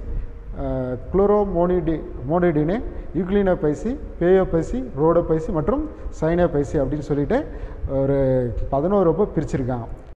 குளோரோமோனிடி மோனிடினே யூக்ளினோபைசி பேயோபைசி ரோடோபைசி மற்றும் சைனோபைசி அப்படின்னு சொல்லிட்டு ஒரு பதினோரு வகுப்பு பிரிச்சிருக்காங்க